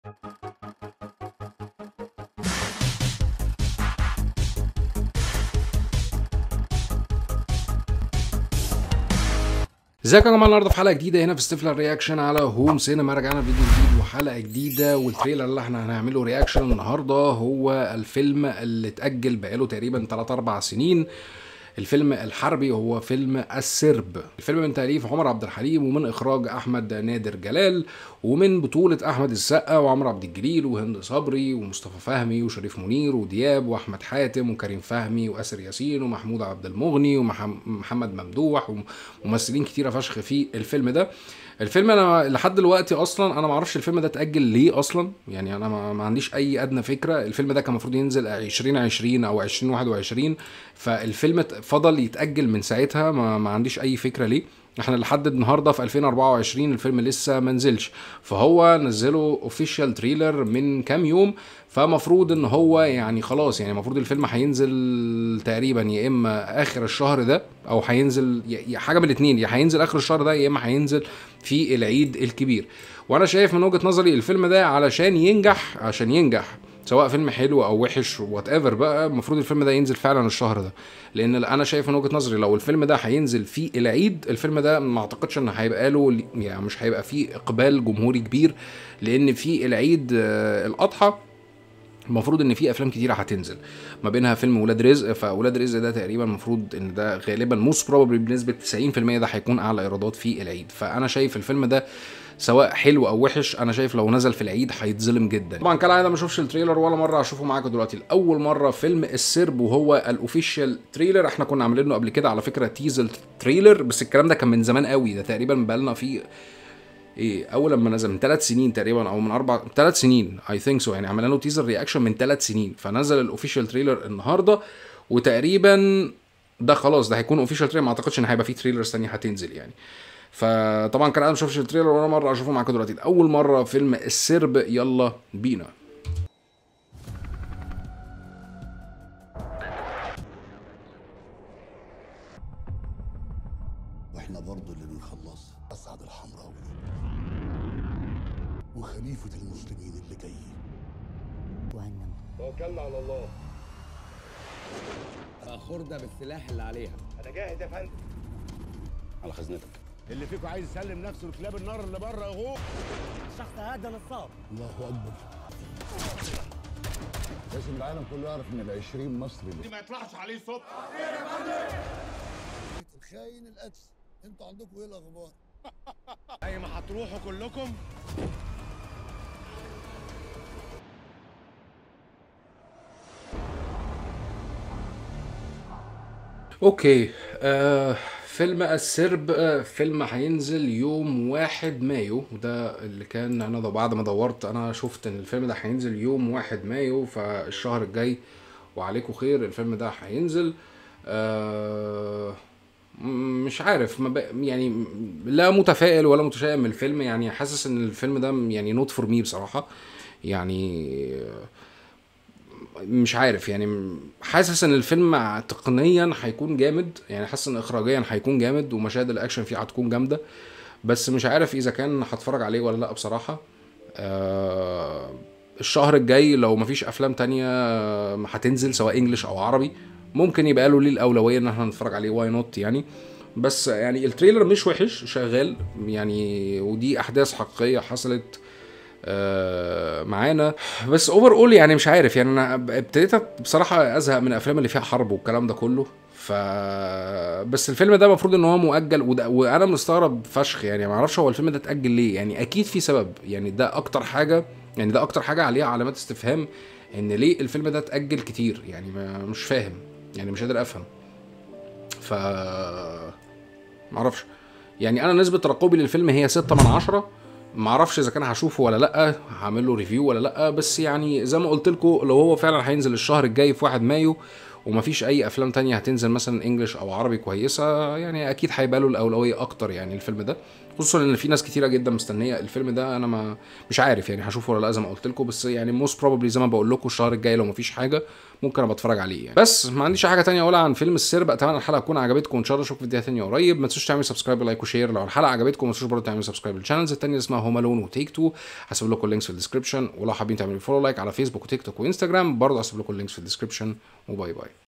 ازيكم يا جماعه النهارده في حلقه جديده هنا في ستيفلر رياكشن على هوم سينما رجعنا فيديو جديد وحلقه جديده والتريلر اللي احنا هنعمله رياكشن النهارده هو الفيلم اللي اتاجل بقاله تقريبا 3 4 سنين الفيلم الحربي هو فيلم السرب الفيلم من تأليف عمر عبد الحليم ومن إخراج أحمد نادر جلال ومن بطولة أحمد السقا وعمرو عبد الجليل وهند صبري ومصطفى فهمي وشريف منير ودياب وأحمد حاتم وكريم فهمي وأسر ياسين ومحمود عبد المغني ومحمد ممدوح وممثلين كتيرة فشخ في الفيلم ده الفيلم انا لحد دلوقتي اصلا انا ما اعرفش الفيلم ده اتاجل ليه اصلا يعني انا ما, ما عنديش اي ادنى فكره الفيلم ده كان المفروض ينزل 2020 او 2021 فالفيلم فضل يتاجل من ساعتها ما, ما عنديش اي فكره ليه احنا لحد النهارده في 2024 الفيلم لسه ما نزلش فهو نزله اوفيشال تريلر من كام يوم فمفروض ان هو يعني خلاص يعني المفروض الفيلم هينزل تقريبا يا اما اخر الشهر ده او هينزل يا حاجه من الاثنين يا هينزل اخر الشهر ده يا اما هينزل في العيد الكبير وانا شايف من وجهه نظري الفيلم ده علشان ينجح عشان ينجح سواء فيلم حلو او وحش وات ايفر بقى المفروض الفيلم ده ينزل فعلا الشهر ده لان انا شايف من وجهه نظري لو الفيلم ده هينزل في العيد الفيلم ده ما اعتقدش ان هيبقى له يعني مش هيبقى فيه اقبال جمهوري كبير لان في العيد الاضحى المفروض ان في افلام كتيره هتنزل ما بينها فيلم ولاد رزق فاولاد رزق ده تقريبا المفروض ان ده غالبا موست بروبلي بنسبه 90% ده هيكون اعلى ايرادات في العيد فانا شايف الفيلم ده سواء حلو او وحش انا شايف لو نزل في العيد هيتظلم جدا طبعا كالعاده ما اشوفش التريلر ولا مره اشوفه معاكم دلوقتي لاول مره فيلم السرب وهو الاوفيشال تريلر احنا كنا عاملينه قبل كده على فكره تيزل تريلر بس الكلام ده كان من زمان قوي ده تقريبا بقالنا فيه ايه اول لما نزل من ثلاث سنين تقريبا او من اربع ثلاث سنين اي ثينك سو يعني عملنا له تيزر رياكشن من ثلاث سنين فنزل الاوفيشال تريلر النهارده وتقريبا ده خلاص ده هيكون اوفيشال تريلر ما اعتقدش ان هيبقى فيه تريلرز ثانيه هتنزل يعني فطبعا كان انا ما شفتش التريلر ولا مره اشوفه معاكم دلوقتي اول مره فيلم السرب يلا بينا واحنا برضه اللي بنخلص اسعد الحمراوي وخليفه المسلمين اللي جايين وهنم توكلنا على الله خردة بالسلاح اللي عليها انا جاهز يا فندم على خزنتك اللي فيكم عايز يسلم نفسه لكلاب النار اللي بره اهو الشخص هذا نصاب الله اكبر لازم العالم كله يعرف ان ال 20 مصري اللي ما يطلعش عليه صوت الخاين القدس انتوا عندكم ايه الاخبار زي ما هتروحوا كلكم اوكي آه فيلم السرب آه فيلم هينزل يوم واحد مايو وده اللي كان انا ده بعد ما دورت انا شفت ان الفيلم ده هينزل يوم واحد مايو فالشهر الجاي وعليكم خير الفيلم ده هينزل آه مش عارف ما بق... يعني لا متفائل ولا متشائم من الفيلم يعني حاسس ان الفيلم ده يعني نوت فور مي بصراحه يعني مش عارف يعني حاسس ان الفيلم تقنيا هيكون جامد يعني حاسس ان اخراجيا هيكون جامد ومشاهد الاكشن فيه هتكون جامده بس مش عارف اذا كان هتفرج عليه ولا لا بصراحه آه الشهر الجاي لو مفيش افلام تانية هتنزل سواء انجلش او عربي ممكن يبقى له ليه الاولويه ان احنا نتفرج عليه واي نوت يعني بس يعني التريلر مش وحش شغال يعني ودي احداث حقيقيه حصلت آه معانا بس اوفر اول يعني مش عارف يعني انا ابتديت بصراحه ازهق من الافلام اللي فيها حرب والكلام ده كله ف بس الفيلم ده المفروض ان هو مؤجل وده وانا مستغرب فشخ يعني ما اعرفش هو الفيلم ده اتاجل ليه يعني اكيد في سبب يعني ده اكتر حاجه يعني ده اكتر حاجه عليها علامات استفهام ان ليه الفيلم ده اتاجل كتير يعني ما مش فاهم يعني مش قادر افهم ف معرفش يعني انا نسبه ترقبي للفيلم هي 6 من عشرة معرفش اذا كان هشوفه ولا لا هعمل له ريفيو ولا لا بس يعني زي ما قلت لكم لو هو فعلا هينزل الشهر الجاي في 1 مايو ومفيش اي افلام تانية هتنزل مثلا انجلش او عربي كويسه يعني اكيد هيبقى له الاولويه اكتر يعني الفيلم ده خصوصا ان في ناس كتيره جدا مستنيه الفيلم ده انا ما مش عارف يعني هشوفه ولا لا زي ما قلت لكم بس يعني موست بروبلي زي ما بقول لكم الشهر الجاي لو مفيش حاجه ممكن ابقى اتفرج عليه يعني بس ما عنديش حاجه تانية اقولها عن فيلم السرب اتمنى الحلقه تكون عجبتكم وان شاء الله اشوفكم في فيديو تانية قريب ما تنسوش تعملوا سبسكرايب لايك وشير لو الحلقه عجبتكم ما تنسوش برضه تعملوا سبسكرايب للشانلز التانية اللي اسمها هوم الون وتيك تو هسيب لكم اللينكس في الديسكربشن ولو حابين تعملوا فولو لايك على فيسبوك وتيك توك وانستجرام برضه هسيب لكم اللينكس في الديسكربشن وباي باي